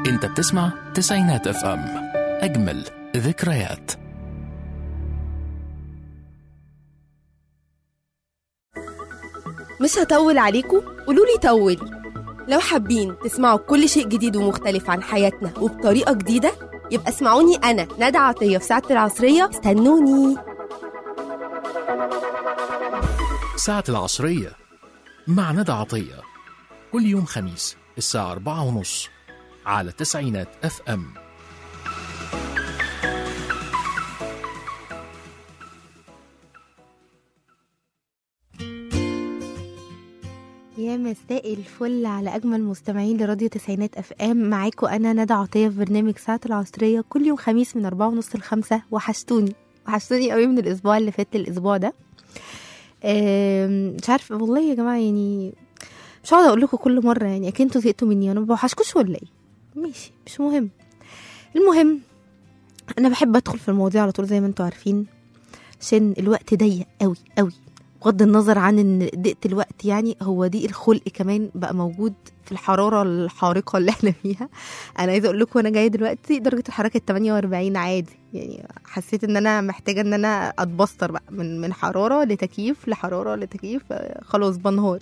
انت بتسمع تسعينات اف ام اجمل ذكريات مش هطول عليكم قولوا لي طولي لو حابين تسمعوا كل شيء جديد ومختلف عن حياتنا وبطريقة جديدة يبقى اسمعوني أنا ندى عطية في ساعة العصرية استنوني ساعة العصرية مع ندى عطية كل يوم خميس الساعة أربعة ونص على تسعينات اف ام يا مساء الفل على اجمل مستمعين لراديو تسعينات اف ام معاكم انا ندى عطيه في برنامج ساعه العصريه كل يوم خميس من أربعة ونص لخمسة وحشتوني وحشتوني قوي من الاسبوع اللي فات للاسبوع ده آم، مش عارفه والله يا جماعه يعني مش هقعد اقول لكم كل مره يعني اكيد انتوا زهقتوا مني انا ما بوحشكوش ولا ايه ماشي مش مهم المهم انا بحب ادخل في المواضيع على طول زي ما انتوا عارفين عشان الوقت ضيق قوي قوي بغض النظر عن ان ضيقه الوقت يعني هو ضيق الخلق كمان بقى موجود في الحراره الحارقه اللي احنا فيها انا عايزه اقول لكم وانا جايه دلوقتي درجه الحراره كانت 48 عادي يعني حسيت ان انا محتاجه ان انا اتبستر بقى من من حراره لتكييف لحراره لتكييف آه، خلاص بنهار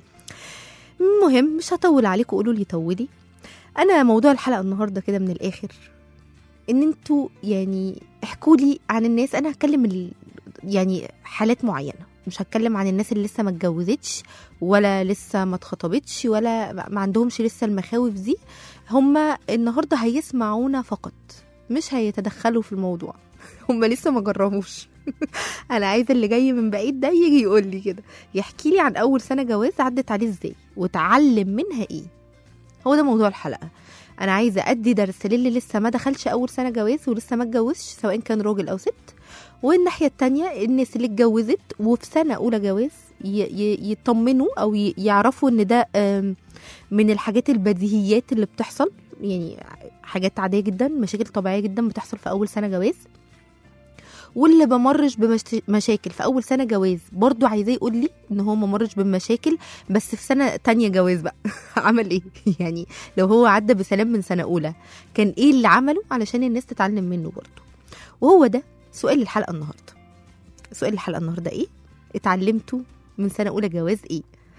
المهم مش هطول عليكم قولوا لي طولي انا موضوع الحلقه النهارده كده من الاخر ان انتوا يعني احكوا لي عن الناس انا هتكلم ال... يعني حالات معينه مش هتكلم عن الناس اللي لسه ما اتجوزتش ولا لسه ما اتخطبتش ولا ما عندهمش لسه المخاوف دي هما النهارده هيسمعونا فقط مش هيتدخلوا في الموضوع هما لسه ما جربوش انا عايزه اللي جاي من بعيد ده يجي يقول لي كده يحكي لي عن اول سنه جواز عدت عليه ازاي وتعلم منها ايه هو ده موضوع الحلقه انا عايزه ادي درس للي لسه ما دخلش اول سنه جواز ولسه ما اتجوزش سواء كان راجل او ست والناحيه التانية الناس اللي اتجوزت وفي سنه اولى جواز ي- ي- يطمنوا او ي- يعرفوا ان ده آم، من الحاجات البديهيات اللي بتحصل يعني حاجات عاديه جدا مشاكل طبيعيه جدا بتحصل في اول سنه جواز واللي بمرش بمشاكل في اول سنه جواز برضو عايزاه يقول لي ان هو ما مرش بمشاكل بس في سنه تانية جواز بقى عمل ايه يعني لو هو عدى بسلام من سنه اولى كان ايه اللي عمله علشان الناس تتعلم منه برضو وهو ده سؤال الحلقه النهارده سؤال الحلقه النهارده ايه اتعلمتوا من سنه اولى جواز ايه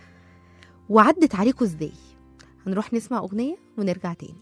وعدت عليكم ازاي هنروح نسمع اغنيه ونرجع تاني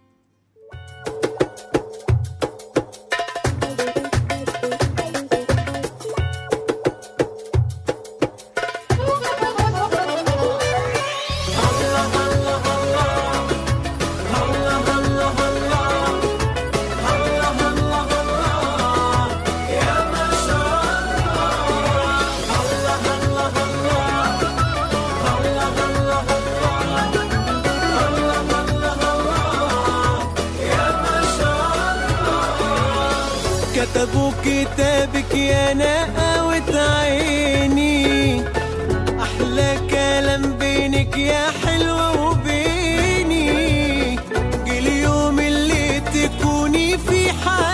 كتبوا كتابك يا نقاوة عيني أحلى كلام بينك يا حلوة وبيني جه اليوم اللي تكوني في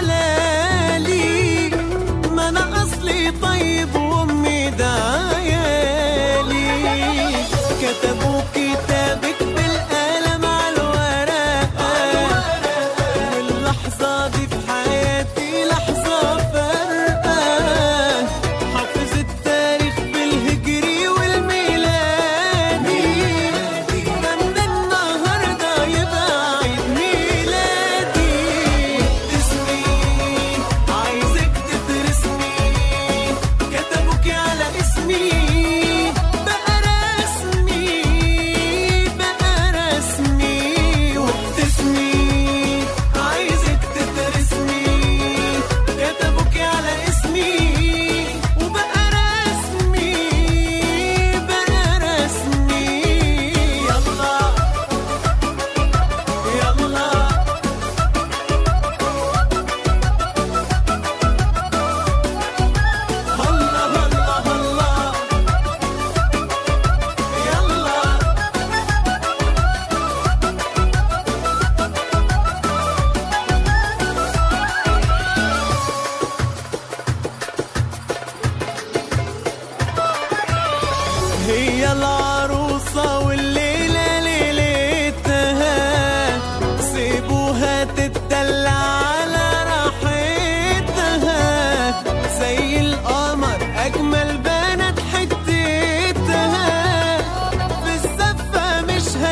حلالي ما أنا أصلي طيب وأمي ده عيالي كتبوا كتابك بالقلم على الورقة واللحظة دي في حياتي لحظة فارقة حافظ التاريخ بالهجري والميلادي من النهاردة يبقى عيد ميلادي اسمي عايزك تدرسني كتبوك على اسمي بقى رسمي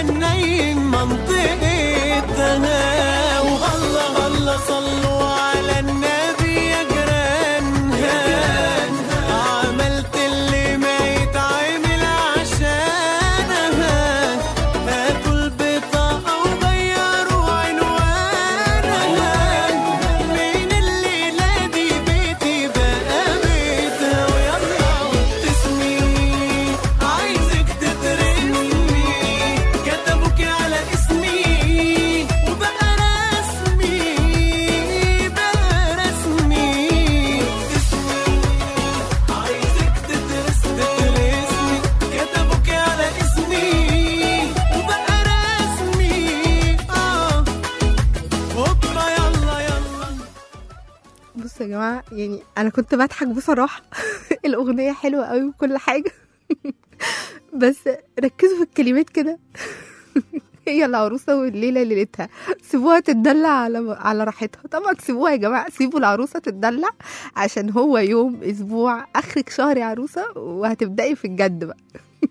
حنين منطقتها والله الله صلوا على النبي يا جيرانها عملت اللي ما يتعمل عشانها هاتوا البطاقة وغيروا عنوانها من الليلة دي بيتي بقى بيتها ويلا ابتسمي عايزك تترمي كتبوك على اسمي وبقى رسمي بقى رسمي ابتسمي عايزك تترس تترسمي كتبوك على اسمي وبقى رسمي اه بكره يلا يلا بصوا يا جماعه يعني انا كنت بضحك بصراحه الاغنيه حلوه قوي وكل حاجه بس ركزوا في الكلمات كده هي العروسه والليله ليلتها سيبوها تتدلع على على راحتها طبعا سيبوها يا جماعه سيبوا العروسه تتدلع عشان هو يوم اسبوع اخرك شهر يا عروسه وهتبداي في الجد بقى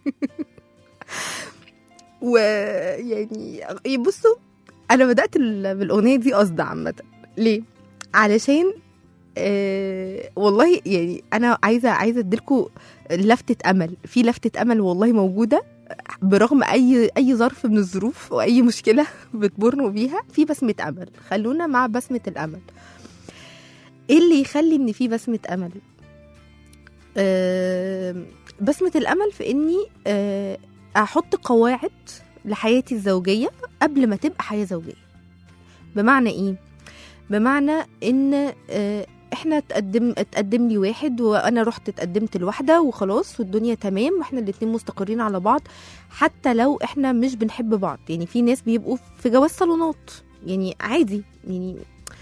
ويعني بصوا انا بدات ال- بالاغنيه دي قصد عامه ليه علشان آه والله يعني انا عايزه عايزه اديلكوا لفته امل في لفته امل والله موجوده برغم اي اي ظرف من الظروف واي مشكله بتمروا بيها في بسمه امل خلونا مع بسمه الامل ايه اللي يخلي ان في بسمه امل آه بسمه الامل في اني آه احط قواعد لحياتي الزوجيه قبل ما تبقى حياه زوجيه بمعنى ايه بمعنى ان آه، احنا تقدم اتقدم لي واحد وانا رحت اتقدمت لواحده وخلاص والدنيا تمام واحنا الاتنين مستقرين على بعض حتى لو احنا مش بنحب بعض يعني في ناس بيبقوا في جواز صالونات يعني عادي يعني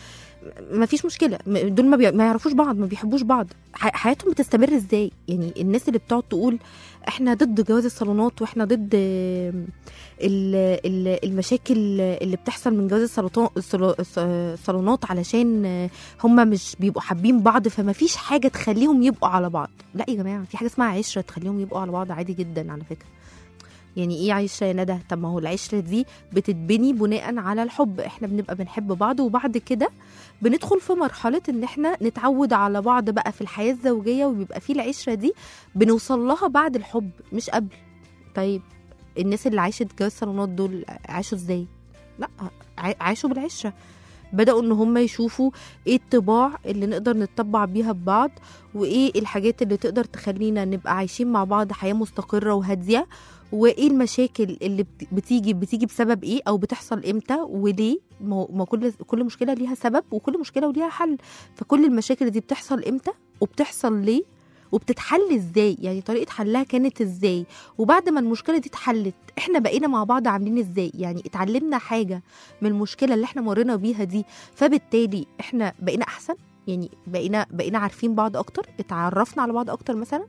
ما فيش مشكله م- دول ما, بي... ما يعرفوش بعض ما بيحبوش بعض ح... حياتهم بتستمر ازاي يعني الناس اللي بتقعد تقول احنا ضد جواز الصالونات واحنا ضد آم، ال... ال... المشاكل اللي بتحصل من جواز الصالونات الصالونات علشان آه، هم مش بيبقوا حابين بعض فما فيش حاجه تخليهم يبقوا على بعض لا يا جماعه في حاجه اسمها عشره تخليهم يبقوا على بعض عادي جدا على فكره يعني ايه عشره يا ندى طب ما هو العشره دي بتتبني بناء على الحب احنا بنبقى بنحب بعض وبعد كده بندخل في مرحله ان احنا نتعود على بعض بقى في الحياه الزوجيه وبيبقى في العشره دي بنوصل لها بعد الحب مش قبل طيب الناس اللي عاشت جواز صالونات دول عاشوا ازاي لا ع- عاشوا بالعشره بدأوا ان هم يشوفوا ايه الطباع اللي نقدر نتطبع بيها ببعض وايه الحاجات اللي تقدر تخلينا نبقى عايشين مع بعض حياة مستقرة وهادية وايه المشاكل اللي بت- بتيجي بتيجي بسبب ايه او بتحصل امتى وليه ما هو- ما كل كل مشكله ليها سبب وكل مشكله وليها حل فكل المشاكل دي بتحصل امتى وبتحصل ليه وبتتحل ازاي يعني طريقه حلها كانت ازاي وبعد ما المشكله دي اتحلت احنا بقينا مع بعض عاملين ازاي يعني اتعلمنا حاجه من المشكله اللي احنا مرينا بيها دي فبالتالي احنا بقينا احسن يعني بقينا بقينا عارفين بعض اكتر اتعرفنا على بعض اكتر مثلا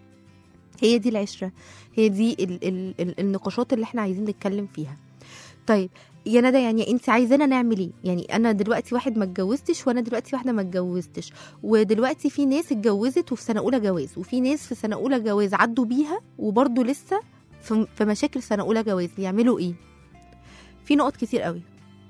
هي دي العشره هي دي ال ال ال النقاشات اللي احنا عايزين نتكلم فيها طيب يا ندى يعني انت عايزانا نعمل ايه يعني انا دلوقتي واحد ما اتجوزتش وانا دلوقتي واحده ما اتجوزتش ودلوقتي في ناس اتجوزت وفي سنه اولى جواز وفي ناس في سنه اولى جواز عدوا بيها وبرضه لسه في في مشاكل سنه اولى جواز يعملوا ايه في نقط كتير قوي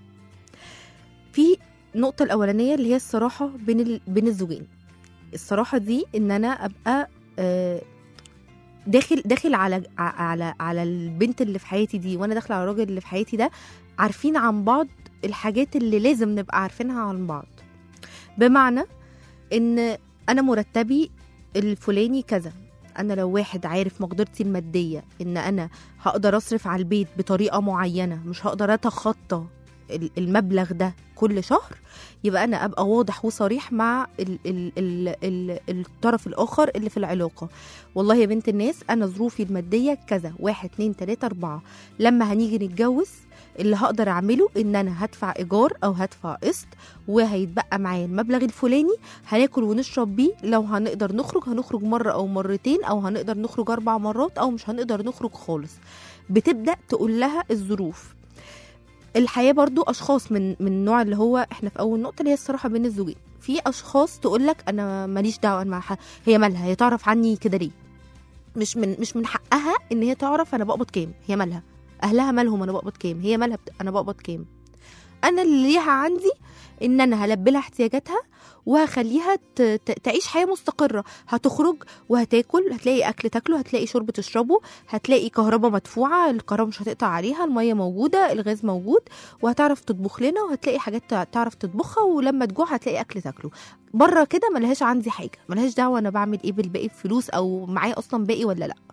في النقطه الاولانيه اللي هي الصراحه بين ال... بين الزوجين الصراحه دي ان انا ابقى آه، داخل داخل على على على البنت اللي في حياتي دي وانا داخله على الراجل اللي في حياتي ده عارفين عن بعض الحاجات اللي لازم نبقى عارفينها عن بعض بمعنى ان انا مرتبي الفلاني كذا انا لو واحد عارف مقدرتي الماديه ان انا هقدر اصرف على البيت بطريقه معينه مش هقدر اتخطى ال- المبلغ ده كل شهر يبقى انا ابقى واضح وصريح مع ال ال ال ال الطرف الاخر اللي في العلاقه والله يا بنت الناس انا ظروفي الماديه كذا واحد اتنين تلاته اربعه لما هنيجي نتجوز اللي هقدر اعمله ان انا هدفع ايجار او هدفع قسط وهيتبقى معايا المبلغ الفلاني هناكل ونشرب بيه لو هنقدر نخرج هنخرج مره او مرتين او هنقدر نخرج اربع مرات او مش هنقدر نخرج خالص بتبدا تقول لها الظروف الحياه برضو اشخاص من من النوع اللي هو احنا في اول نقطه اللي هي الصراحه بين الزوجين في اشخاص تقول لك انا ماليش دعوه مع حد هي مالها هي تعرف عني كده ليه مش من مش من حقها ان هي تعرف انا بقبض كام هي مالها اهلها مالهم انا بقبض كام هي مالها بت... انا بقبض كام انا اللي ليها عندي ان انا هلبي لها احتياجاتها وهخليها ت... ت... تعيش حياه مستقره هتخرج وهتاكل هتلاقي اكل تاكله هتلاقي شرب تشربه هتلاقي كهرباء مدفوعه الكهرباء مش هتقطع عليها الميه موجوده الغاز موجود وهتعرف تطبخ لنا وهتلاقي حاجات تع- تعرف تطبخها ولما تجوع هتلاقي اكل تاكله بره كده ملهاش عندي حاجه ملهاش دعوه انا بعمل ايه بالباقي فلوس او معايا اصلا باقي ولا لا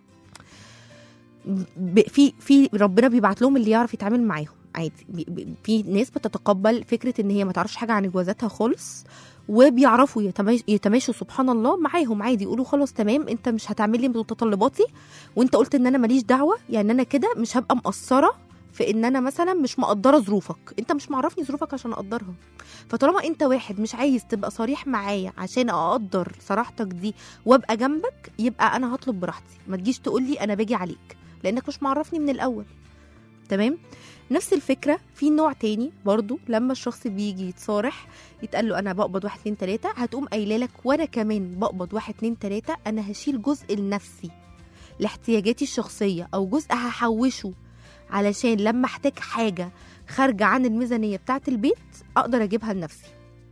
ب- في في ربنا بيبعت لهم اللي يعرف يتعامل معاهم عادي بي- بي- في ناس بتتقبل فكره ان هي ما تعرفش حاجه عن جوازاتها خالص وبيعرفوا يتماش- يتماشوا سبحان الله معاهم عادي يقولوا خلاص تمام انت مش هتعمل لي متطلباتي وانت قلت ان انا ماليش دعوه يعني انا كده مش هبقى مقصره في ان انا مثلا مش مقدره ظروفك انت مش معرفني ظروفك عشان اقدرها فطالما انت واحد مش عايز تبقى صريح معايا عشان اقدر صراحتك دي وابقى جنبك يبقى انا هطلب براحتي ما تجيش تقول لي انا باجي عليك لانك مش معرفني من الاول تمام نفس الفكره في نوع تاني برضو لما الشخص بيجي يتصارح يتقال له انا بقبض واحد اتنين تلاته هتقوم قايله لك وانا كمان بقبض واحد اتنين تلاته انا هشيل جزء لنفسي لاحتياجاتي الشخصيه او جزء هحوشه علشان لما احتاج حاجه خارجه عن الميزانيه بتاعه البيت اقدر اجيبها لنفسي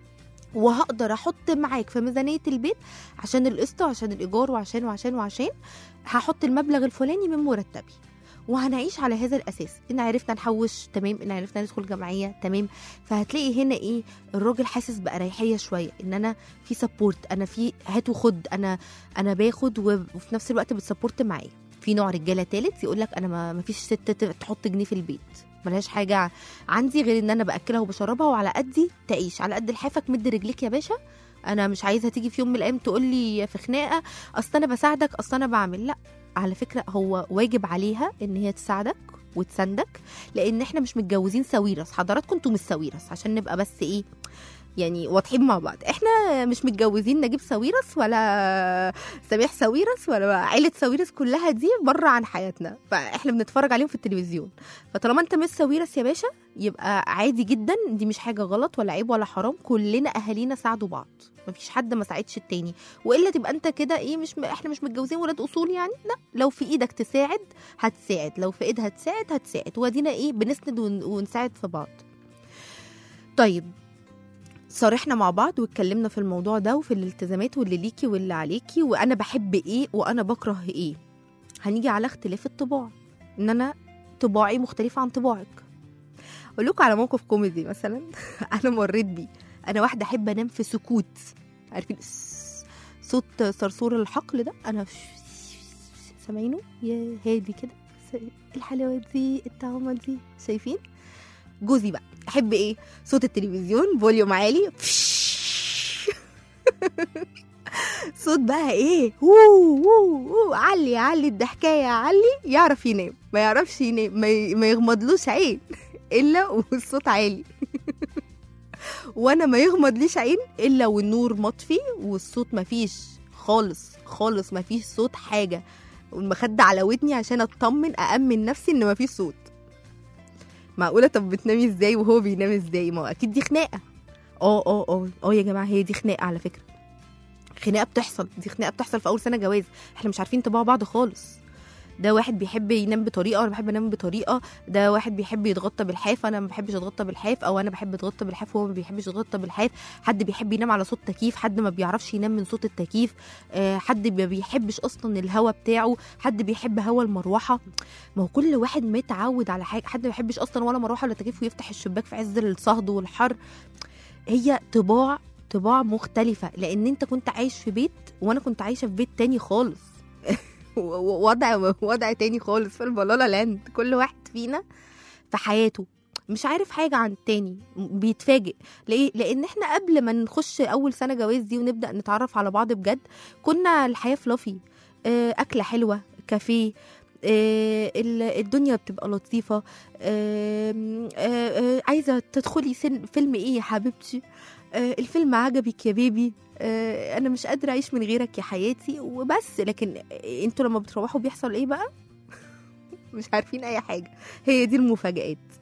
وهقدر احط معاك في ميزانيه البيت عشان القسط وعشان الايجار وعشان وعشان وعشان هحط المبلغ الفلاني من مرتبي وهنعيش على هذا الاساس ان عرفنا نحوش تمام ان عرفنا ندخل جمعيه تمام فهتلاقي هنا ايه الراجل حاسس باريحيه شويه ان انا في سبورت انا في هات وخد انا انا باخد و- وفي نفس الوقت بتسبورت معايا في نوع رجاله تالت يقول لك انا ما ما فيش ست ت- تحط جنيه في البيت ملهاش حاجه عندي غير ان انا باكلها وبشربها وعلى قدي تعيش على قد لحافك مد رجليك يا باشا انا مش عايزه تيجي في يوم من الايام تقول لي في خناقه اصل انا بساعدك اصل انا بعمل لا على فكره هو واجب عليها ان هي تساعدك وتساندك لان احنا مش متجوزين ساويرس حضراتكم انتوا مش ساويرس عشان نبقى بس ايه يعني واضحين مع بعض احنا مش متجوزين نجيب ساويرس ولا سميح ساويرس ولا عيله ساويرس كلها دي بره عن حياتنا فاحنا بنتفرج عليهم في التلفزيون فطالما انت مش ساويرس يا باشا يبقى عادي جدا دي مش حاجه غلط ولا عيب ولا حرام كلنا اهالينا ساعدوا بعض مفيش حد ما ساعدش التاني والا تبقى انت كده ايه مش م... احنا مش متجوزين ولاد اصول يعني لا لو في ايدك تساعد هتساعد لو في ايدها تساعد هتساعد وادينا ايه بنسند ون... ونساعد في بعض طيب صارحنا مع بعض واتكلمنا في الموضوع ده وفي الالتزامات واللي ليكي واللي عليكي وانا بحب ايه وانا بكره ايه هنيجي على اختلاف الطباع ان انا طباعي مختلفه عن طباعك اقول لكم على موقف كوميدي مثلا انا مريت بيه انا واحده احب انام في سكوت عارفين الس- صوت صرصور الحقل ده انا سامعينه يا هادي كده س- الحلاوه دي الطعمه دي شايفين جوزي بقى احب ايه صوت التلفزيون فوليوم عالي صوت بقى ايه وو وو وو علي علي الضحكايه علي يعرف ينام ما يعرفش ينام ما, ي... ما يغمضلوش عين الا والصوت عالي وانا ما يغمضليش عين الا والنور مطفي والصوت ما فيش خالص خالص ما فيش صوت حاجه والمخده على ودني عشان اطمن أأمن نفسي ان ما فيش صوت معقوله طب بتنامي ازاي وهو بينام ازاي ما هو اكيد دي خناقه اه اه اه اه يا جماعه هي دي خناقه على فكره خناقه بتحصل دي خناقه بتحصل في اول سنه جواز احنا مش عارفين طباع بعض خالص ده واحد بيحب ينام بطريقه وانا بحب انام بطريقه ده واحد بيحب يتغطى بالحاف انا ما بحبش اتغطى بالحاف او انا بحب اتغطى بالحاف وهو ما بيحبش يتغطى بالحاف حد بيحب ينام على صوت تكييف حد ما بيعرفش ينام من صوت التكييف آه، حد ما بيحبش اصلا الهوا بتاعه حد بيحب هوا المروحه ما هو كل واحد متعود على حاجه حد ما بيحبش اصلا ولا مروحه ولا تكييف ويفتح الشباك في عز الصهد والحر هي طباع طباع مختلفة لأن أنت كنت عايش في بيت وأنا كنت عايشة في بيت تاني خالص و- و- وضع وضع تاني خالص في البلالا لاند كل واحد فينا في حياته مش عارف حاجة عن التاني بيتفاجئ ليه؟ لأن احنا قبل ما نخش أول سنة جواز دي ونبدأ نتعرف على بعض بجد كنا الحياة فلافي آه، أكلة حلوة كافيه آه، ال- الدنيا بتبقى لطيفة آم، آه، آه، عايزة تدخلي سن- فيلم ايه يا حبيبتي آه، الفيلم عجبك يا بيبي آه، انا مش قادره اعيش من غيرك يا حياتي وبس لكن انتوا لما بتروحوا بيحصل ايه بقى مش عارفين اي حاجه هي دي المفاجآت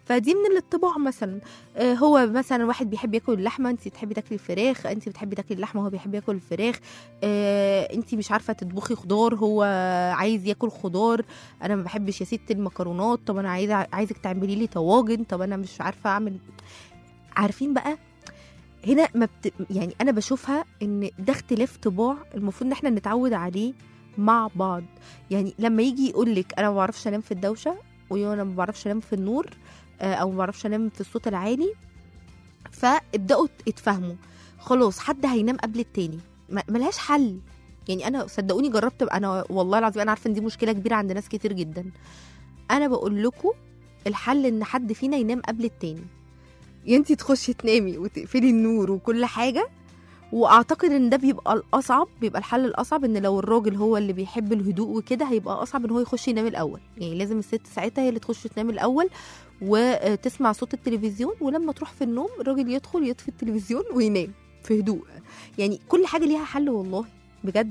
فدي من الطباع مثلا آه، هو مثلا واحد بيحب ياكل اللحمه انت بتحبي تاكلي الفراخ انت بتحبي تاكلي اللحمه وهو بيحب ياكل الفراخ آه، انت مش عارفه تطبخي خضار هو عايز ياكل خضار انا ما بحبش يا ست المكرونات طب انا عايزه عايزك تعملي لي طواجن طب انا مش عارفه اعمل عارفين بقى هنا ما بت... يعني انا بشوفها ان ده اختلاف طباع المفروض ان احنا نتعود عليه مع بعض يعني لما يجي يقول لك انا ما بعرفش انام في الدوشه وانا ما بعرفش انام في النور آه، او ما بعرفش انام في الصوت العالي فابداوا اتفاهموا خلاص حد هينام قبل التاني ما- ملهاش حل يعني انا صدقوني جربت انا والله العظيم انا عارفه ان دي مشكله كبيره عند ناس كتير جدا انا بقول لكم الحل ان حد فينا ينام قبل التاني يا انتي تخشي تنامي وتقفلي النور وكل حاجه واعتقد ان ده بيبقى الاصعب بيبقى الحل الاصعب ان لو الراجل هو اللي بيحب الهدوء وكده هيبقى اصعب ان هو يخش ينام الاول يعني لازم الست ساعتها هي اللي تخش تنام الاول وتسمع صوت التلفزيون ولما تروح في النوم الراجل يدخل يطفي التلفزيون وينام في هدوء يعني كل حاجه ليها حل والله بجد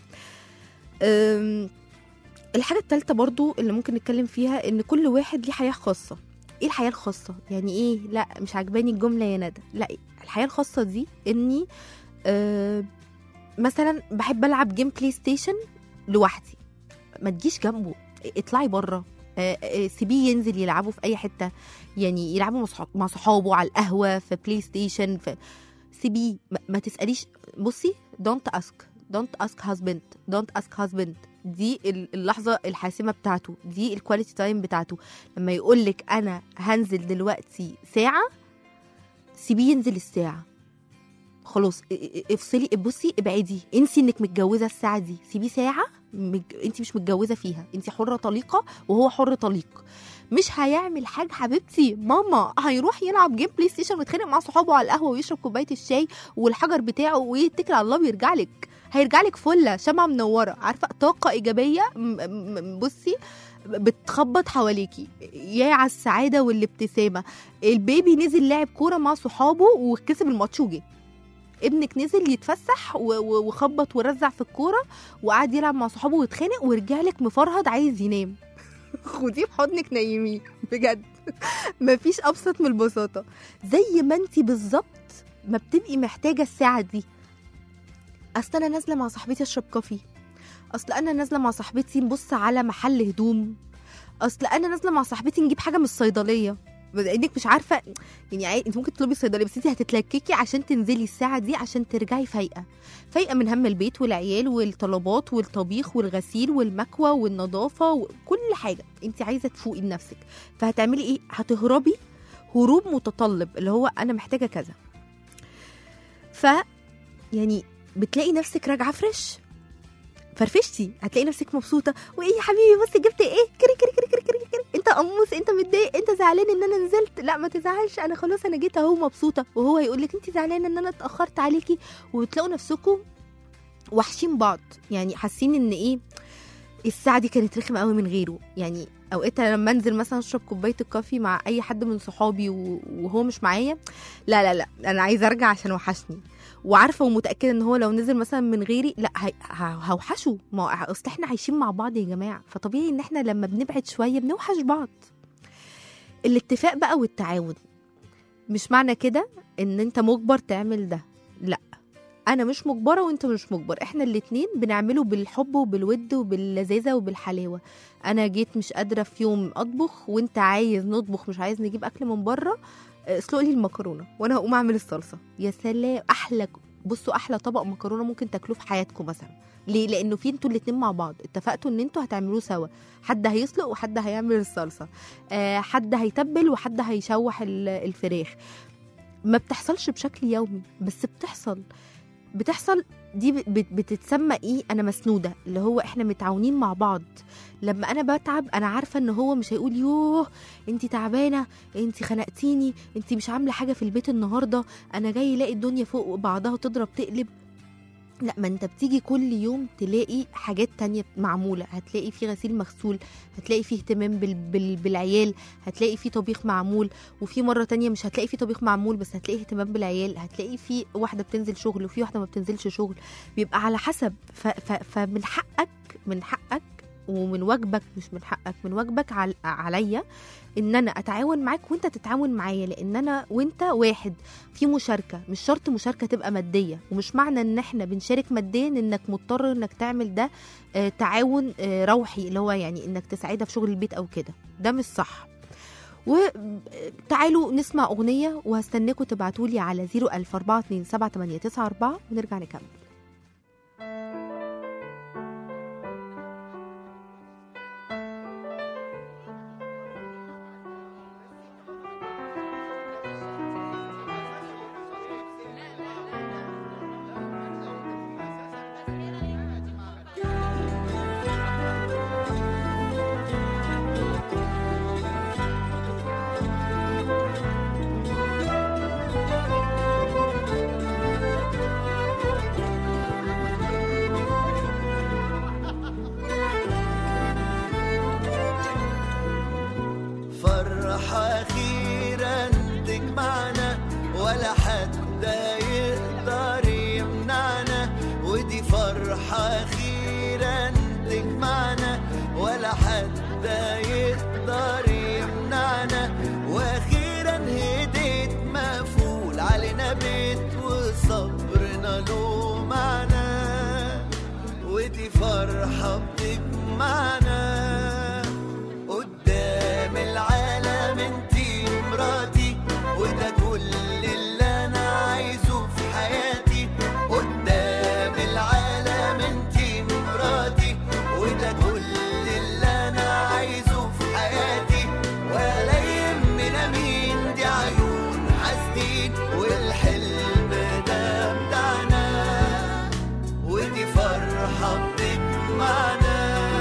أم، الحاجه الثالثه برضو اللي ممكن نتكلم فيها ان كل واحد ليه حياه خاصه ايه الحياه الخاصه يعني ايه لا مش عجباني الجمله يا ندى لا الحياه الخاصه دي اني أه مثلا بحب العب جيم بلاي ستيشن لوحدي ما تجيش جنبه اطلعي بره آه، آه، سيبيه ينزل يلعبوا في اي حته يعني يلعبوا مع صح- مع صحابه على القهوه في بلاي ستيشن في سيبيه ما, ما تساليش بصي دونت اسك دونت اسك هازبند دونت اسك هازبند دي ال- اللحظه الحاسمه بتاعته دي الكواليتي تايم بتاعته لما يقول لك انا هنزل دلوقتي ساعه سيبيه ينزل الساعه خلاص ا- ا- افصلي بصي ابعدي انسي انك متجوزه الساعه دي سيبيه ساعه مج... انت مش متجوزه فيها انت حره طليقه وهو حر طليق مش هيعمل حاجه حبيبتي ماما هيروح يلعب جيم بلاي ستيشن ويتخانق مع صحابه على القهوه ويشرب كوبايه الشاي والحجر بتاعه ويتكل على الله ويرجع لك هيرجع لك فله شمعه منوره عارفه طاقه ايجابيه م- م- بصي بتخبط حواليكي يا على السعاده والابتسامه البيبي نزل لعب كوره مع صحابه وكسب الماتش وجه ابنك نزل يتفسح و- و- وخبط ورزع في الكوره وقعد يلعب مع صحابه ويتخانق ورجع لك مفرهد عايز ينام خديه في حضنك نيميه بجد مفيش ابسط من البساطه زي ما انت بالظبط ما بتبقي محتاجه الساعه دي اصل انا نازله مع صاحبتي اشرب كوفي اصل انا نازله مع صاحبتي نبص على محل هدوم اصل انا نازله مع صاحبتي نجيب حاجه من الصيدليه انك مش عارفه يعني عادي انت ممكن تطلبي صيدليه بس انت هتتلككي عشان تنزلي الساعه دي عشان ترجعي فايقه فايقه من هم البيت والعيال والطلبات والطبيخ والغسيل والمكوى والنظافه وكل حاجه انت عايزه تفوقي لنفسك فهتعملي ايه هتهربي هروب متطلب اللي هو انا محتاجه كذا ف يعني بتلاقي نفسك راجعه فريش فرفشتي هتلاقي نفسك مبسوطه وايه يا حبيبي بص جبت ايه كري كري كري كري كري, كري. انت قموص انت متضايق انت زعلان ان انا نزلت لا ما تزعلش انا خلاص انا جيت اهو مبسوطه وهو يقول لك انت زعلانه ان انا اتاخرت عليكي وتلاقوا نفسكم وحشين بعض يعني حاسين ان ايه الساعه دي كانت رخمه قوي من غيره يعني اوقات أنا لما انزل مثلا اشرب كوبايه الكافي مع اي حد من صحابي و- وهو مش معايا لا لا لا انا عايزه ارجع عشان وحشني وعارفه ومتاكده ان هو لو نزل مثلا من غيري لا هي- ه- هوحشه ما هو اصل احنا عايشين مع بعض يا جماعه فطبيعي ان احنا لما بنبعد شويه بنوحش بعض الاتفاق بقى والتعاون مش معنى كده ان انت مجبر تعمل ده لا انا مش مجبره وانت مش مجبر احنا الاتنين بنعمله بالحب وبالود وباللذاذه وبالحلاوه انا جيت مش قادره في يوم اطبخ وانت عايز نطبخ مش عايز نجيب اكل من بره اسلق لي المكرونه وانا هقوم اعمل الصلصه يا سلام احلى بصوا احلى طبق مكرونه ممكن تاكلوه في حياتكم مثلا ليه لانه في انتوا الاتنين مع بعض اتفقتوا ان انتوا هتعملوه سوا حد هيسلق وحد هيعمل الصلصه آه حد هيتبل وحد هيشوح ال- الفراخ ما بتحصلش بشكل يومي بس بتحصل بتحصل دي بت- بت- بتتسمى ايه انا مسنوده اللي هو احنا متعاونين مع بعض لما انا بتعب انا عارفه ان هو مش هيقول يوه انت تعبانه انت خنقتيني انت مش عامله حاجه في البيت النهارده انا جاي الاقي الدنيا فوق بعضها تضرب تقلب لا ما انت بتيجي كل يوم تلاقي حاجات تانية معمولة هتلاقي في غسيل مغسول هتلاقي فيه اهتمام بال... بال... بالعيال هتلاقي فيه طبيخ معمول وفي مرة تانية مش هتلاقي فيه طبيخ معمول بس هتلاقي اهتمام بالعيال هتلاقي في واحدة بتنزل شغل وفي واحدة ما بتنزلش شغل بيبقى على حسب ف... ف... فمن حقك من حقك ومن واجبك مش من حقك من واجبك عل... عليا ان انا اتعاون معاك وانت تتعاون معايا لان انا وانت واحد في مشاركه مش شرط مشاركه تبقى ماديه ومش معنى ان احنا بنشارك ماديا انك مضطر انك تعمل ده آه تعاون آه روحي اللي هو يعني انك تساعدها في شغل البيت او كده ده مش صح وتعالوا نسمع اغنيه وهستناكم تبعتولي على 004278994 ونرجع نكمل فرحة أخيرا تجمعنا ولا حد يقدر يمنعنا ودي فرحة أخيرا تجمعنا ولا حد يقدر يمنعنا وأخيرا هديت مقفول علينا بيت وصبرنا له معنى ودي فرحة بتجمعنا قدام العالم انتي مراتي وده كل اللي انا عايزه في حياتي قدام العالم انتي مراتي وده كل اللي انا عايزه في حياتي ولا يهمنا مين دي عيون حاسدين والحلم ده بتاعنا ودي فرحة بتجمعنا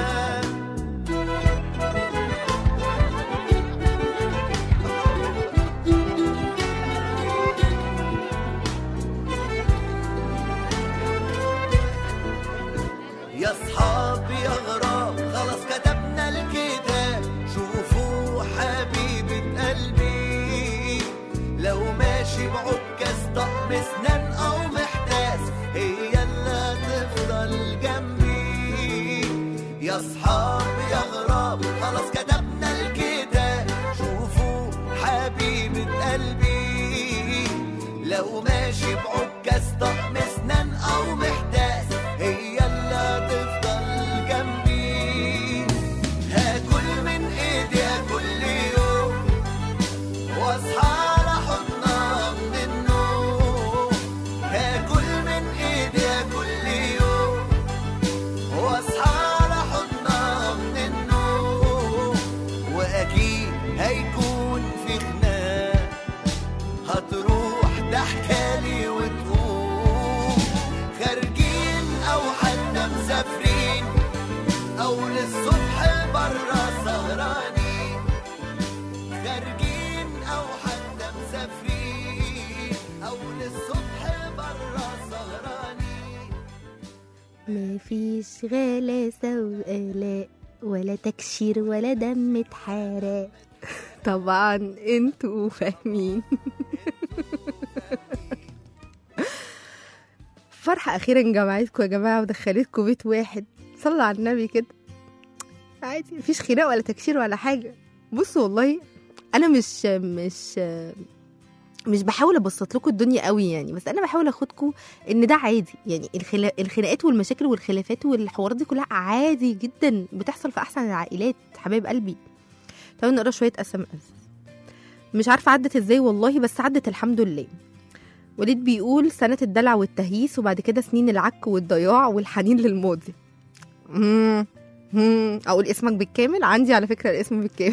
يا صحاب يا غراب خلاص كتبنا الكتاب شوفوا حبيبة قلبي لو ماشي بعكاز طقم اسنان او محتاس هي اللي هتفضل جنبي يا صحاب يا غراب خلاص كتبنا الكتاب شوفوا حبيبة قلبي لو ماشي بعكاز طقم اسنان او محتاس هي اللي هتفضل جنبي هاكل من ايديها كل يوم واصحى على حضنها من النوم هاكل من ايديها كل يوم واصحى على حضنها من النوم واكيد هيكون في خناق هتروح ضحكالي وتقوم خارجين او حتى مسافرين او للصبح برا سهرانين خارجين او حتى مسافرين او للصبح برا سهرانين مفيش غلاسة وقلاق ولا تكشير ولا دم اتحرق طبعا انتوا فاهمين فرحة أخيرا جمعتكم يا جماعة ودخلتكم بيت واحد صلوا على النبي كده عادي مفيش خناق ولا تكشير ولا حاجة بصوا والله أنا مش مش مش بحاول ابسط لكم الدنيا قوي يعني بس انا بحاول اخدكم ان ده عادي يعني الخلا... الخناقات والمشاكل والخلافات والحوارات دي كلها عادي جدا بتحصل في احسن العائلات حبايب قلبي تعالوا نقرا شويه اس ام اس مش عارفه عدت ازاي والله بس عدت الحمد لله وليد بيقول سنة الدلع والتهييس وبعد كده سنين العك والضياع والحنين للماضي مم. مم. اقول اسمك بالكامل عندي على فكرة الاسم بالكامل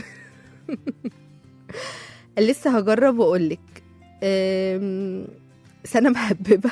لسه هجرب واقول لك أم، سنة مهببة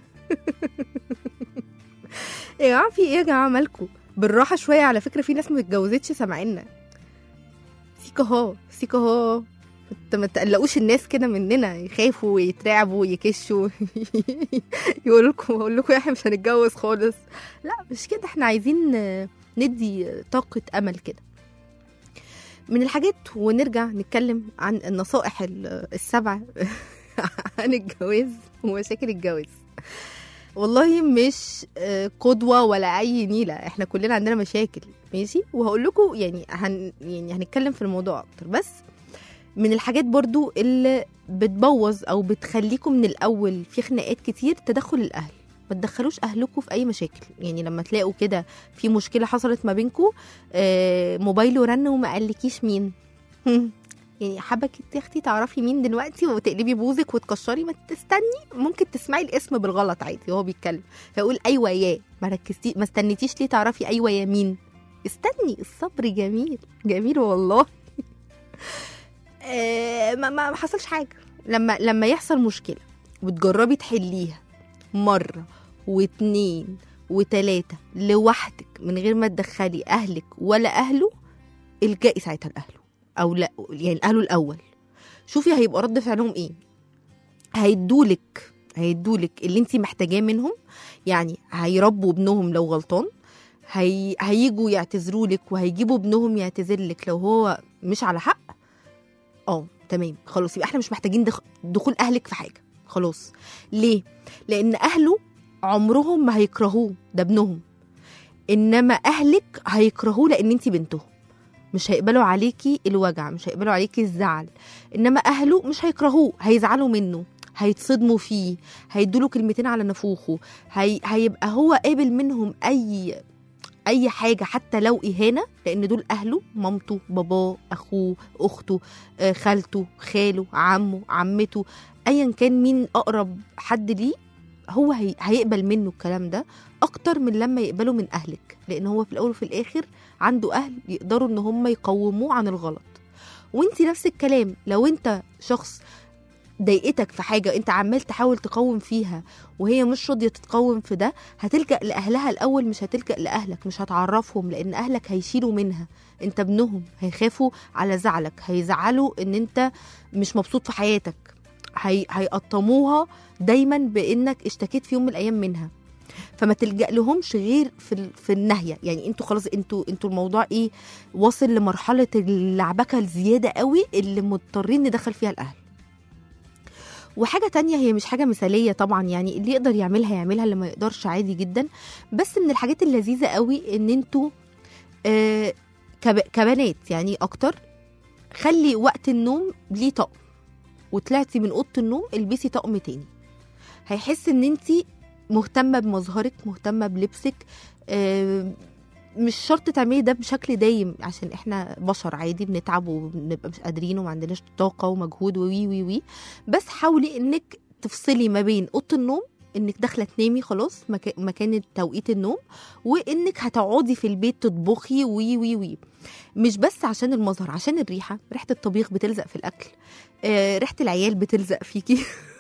يا جماعة في ايه يا جماعة مالكوا بالراحة شوية على فكرة في ناس ما اتجوزتش سامعينا سيكا هو سيكا هو انت ما تقلقوش الناس كده مننا يخافوا ويترعبوا ويكشوا يقولوا لكم اقول لكم احنا مش هنتجوز خالص لا مش كده احنا عايزين آه، ندي طاقة امل كده من الحاجات ونرجع نتكلم عن النصائح ال- السبع عن الجواز ومشاكل الجواز والله مش آه، قدوة ولا أي نيلة احنا كلنا عندنا مشاكل ماشي وهقول لكم يعني هن يعني هنتكلم في الموضوع أكتر بس من الحاجات برضو اللي بتبوظ أو بتخليكم من الأول في خناقات كتير تدخل الأهل ما تدخلوش أهلكم في أي مشاكل يعني لما تلاقوا كده في مشكلة حصلت ما بينكم آه موبايله رن وما قالكيش مين يعني حابة يا اختي تعرفي مين دلوقتي وتقلبي بوزك وتكشري ما تستني ممكن تسمعي الاسم بالغلط عادي وهو بيتكلم فيقول ايوه يا ما ركزتي ما استنيتيش ليه تعرفي ايوه يا مين استني الصبر جميل جميل والله آه، ما ما ما حصلش حاجه لما لما يحصل مشكله وتجربي تحليها مره واتنين وتلاته لوحدك من غير ما تدخلي اهلك ولا اهله الجئي ساعتها لاهله او لا يعني اهله الاول شوفي هيبقى رد فعلهم ايه هيدولك هيدولك اللي انت محتاجاه منهم يعني هيربوا ابنهم لو غلطان هي... هيجوا يعتذروا لك وهيجيبوا ابنهم يعتذر لك لو هو مش على حق اه تمام خلاص يبقى احنا مش محتاجين دخ... دخول اهلك في حاجه خلاص ليه لان اهله عمرهم ما هيكرهوه ده ابنهم انما اهلك هيكرهوه لان انت بنتهم مش هيقبلوا عليكي الوجع مش هيقبلوا عليكي الزعل انما اهله مش هيكرهوه هيزعلوا منه هيتصدموا فيه هيدوله كلمتين على نافوخه هي... هيبقى هو قابل منهم اي اي حاجه حتى لو اهانه لان دول اهله مامته باباه اخوه اخته آه، خالته خاله عمه عمته ايا كان مين اقرب حد ليه هو هي... هيقبل منه الكلام ده اكتر من لما يقبله من اهلك لان هو في الاول وفي الاخر عنده اهل يقدروا ان هم يقوموه عن الغلط وانت نفس الكلام لو انت شخص ضايقتك في حاجه انت عمال تحاول تقوم فيها وهي مش راضيه تتقوم في ده هتلجا لاهلها الاول مش هتلجا لاهلك مش هتعرفهم لان اهلك هيشيلوا منها انت ابنهم هيخافوا على زعلك هيزعلوا ان انت مش مبسوط في حياتك هي... هيقطموها دايما بانك اشتكيت في يوم من الايام منها فما تلجا لهمش غير في ال- في النهيه يعني انتوا خلاص انتوا انتوا الموضوع ايه واصل لمرحله اللعبكه الزياده قوي اللي مضطرين ندخل فيها الاهل وحاجة تانية هي مش حاجة مثالية طبعا يعني اللي يقدر يعملها يعملها اللي ما يقدرش عادي جدا بس من الحاجات اللذيذة قوي ان انتوا آه كب- كبنات يعني اكتر خلي وقت النوم ليه طقم وطلعتي من اوضه النوم البسي طقم تاني هيحس ان انت مهتمه بمظهرك مهتمه بلبسك آه، مش شرط تعملي ده بشكل دايم عشان احنا بشر عادي بنتعب وبنبقى مش قادرين وما عندناش طاقه ومجهود وي وي وي بس حاولي انك تفصلي ما بين اوضه النوم انك داخله تنامي خلاص مكا- مكان توقيت النوم وانك هتقعدي في البيت تطبخي وي وي وي مش بس عشان المظهر عشان الريحه ريحه الطبيخ بتلزق في الاكل آه، ريحه العيال بتلزق فيكي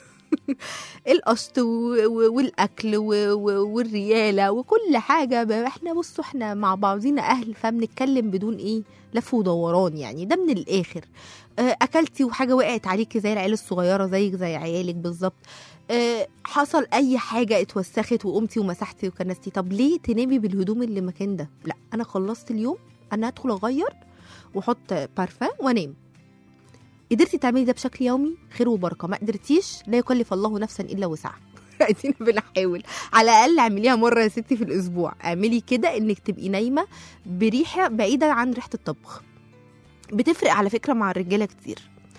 القشط و- و- والاكل و- و- والرياله وكل حاجه ب- احنا بصوا احنا مع بعضينا اهل فبنتكلم بدون ايه لف ودوران يعني ده من الاخر آه، اكلتي وحاجه وقعت عليكي زي العيال الصغيره زيك زي عيالك بالظبط آه، حصل اي حاجه اتوسخت وقمتي ومسحتي وكنستي طب ليه تنامي بالهدوم اللي مكان ده لا انا خلصت اليوم انا هدخل اغير واحط بارفان وانام قدرتي تعملي ده بشكل يومي خير وبركه ما قدرتيش لا يكلف الله نفسا الا وسعها ادينا بنحاول على الاقل اعمليها مره يا ستي في الاسبوع اعملي كده انك تبقي نايمه بريحه بعيده عن ريحه الطبخ بتفرق على فكره مع الرجاله كتير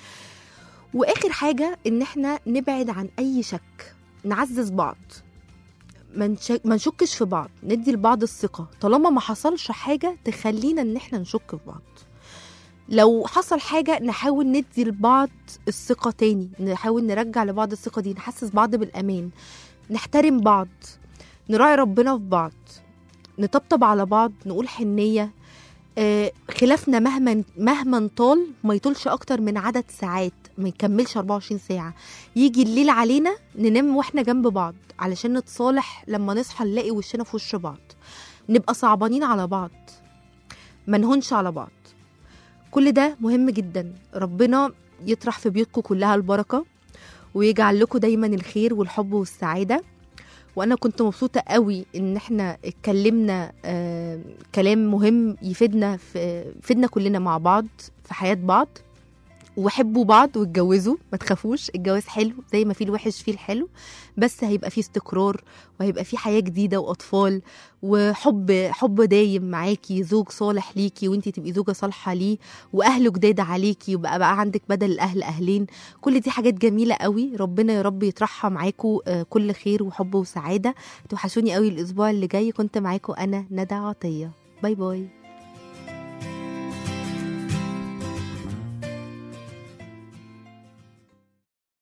واخر حاجه ان احنا نبعد عن اي شك نعزز بعض ما نشك- ما نشكش في بعض ندي لبعض الثقه طالما ما حصلش حاجه تخلينا ان احنا نشك في بعض لو حصل حاجه نحاول ندي لبعض الثقه تاني نحاول نرجع لبعض الثقه دي نحسس بعض بالامان نحترم بعض نراعي ربنا في بعض نطبطب على بعض نقول حنيه آه، خلافنا مهما مهما طال ما يطولش اكتر من عدد ساعات ما يكملش 24 ساعه يجي الليل علينا ننام واحنا جنب بعض علشان نتصالح لما نصحى نلاقي وشنا في وش بعض نبقى صعبانين على بعض ما نهونش على بعض كل ده مهم جدا ربنا يطرح في بيوتكم كلها البركه ويجعل لكم دايما الخير والحب والسعاده وانا كنت مبسوطه قوي ان احنا اتكلمنا آه كلام مهم يفيدنا في يفيدنا كلنا مع بعض في حياه بعض وحبوا بعض واتجوزوا ما تخافوش الجواز حلو زي ما فيه الوحش فيه الحلو بس هيبقى فيه استقرار وهيبقى فيه حياة جديدة وأطفال وحب حب دايم معاكي زوج صالح ليكي وانتي تبقي زوجة صالحة ليه وأهله جداد عليكي وبقى بقى عندك بدل الأهل أهلين كل دي حاجات جميلة قوي ربنا يا رب يطرحها معاكم آه، كل خير وحب وسعادة توحشوني قوي الأسبوع اللي جاي كنت معاكم أنا ندى عطية باي باي